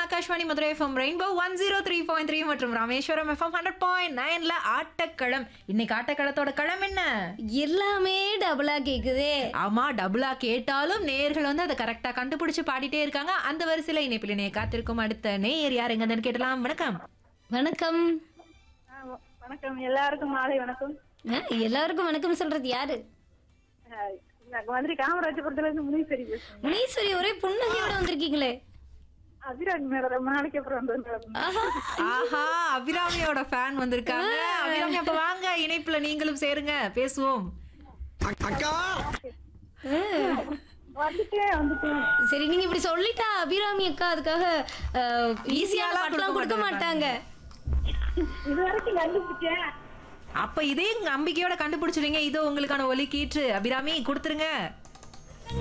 Akashvani Madurai FM rainbow one zero three point three மற்றும் Rameswaram FM hundred point நைன்ல ஆட்டக்களம் இன்னைக்கு ஆட்டக்களத்தோட களம் என்ன எல்லாமே டபுளா கேக்குதே ஆமா டபுளா கேட்டாலும் நேயர்கள் வந்து அதை கரெக்டா கண்டுபிடிச்சு பாடிட்டே இருக்காங்க அந்த வரிசையில இணைப்பில் நேய காத்திருக்கும் அடுத்த நேயர் யார் எங்கன்னு கேட்டலாம் வணக்கம் வணக்கம் ஆ, வ- வணக்கம் எல்லாருக்கும் மாலை வணக்கம் ஆ, எல்லாருக்கும் வணக்கம் சொல்றது யாரு ஆ, நான் மதுரை காமராஜபுரத்துல இருந்து முனீஸ்வரி பேசுறேன் முனீஸ்வரி ஒரே புன்னகையோட வந்திருக்கீங்களே அபிராஜ் மேடம் ரொம்ப நாளைக்கு அப்புறம் வந்து ஆஹா. ஆஹா அபிராமியோட ஃபேன் வந்திருக்காங்க அபிராமி அப்ப வாங்க இணைப்புல நீங்களும் சேருங்க பேசுவோம் அக்கா வந்துட்டேன் வந்துட்டேன் சரி நீங்க இப்படி சொல்லிட்டா அபிராமி அக்கா அதுக்காக ஈஸியான ஈஸியாலாம் பாட்டுலாம் கொடுக்க கொடுக்க மாட்டாங்க இது வரைக்கும் கண்டுபிடிச்சேன் அப்ப இதே நம்பிக்கையோட கண்டுபிடிச்சிருவீங்க இதோ உங்களுக்கான ஒலி கீற்று அபிராமி கொடுத்துருங்க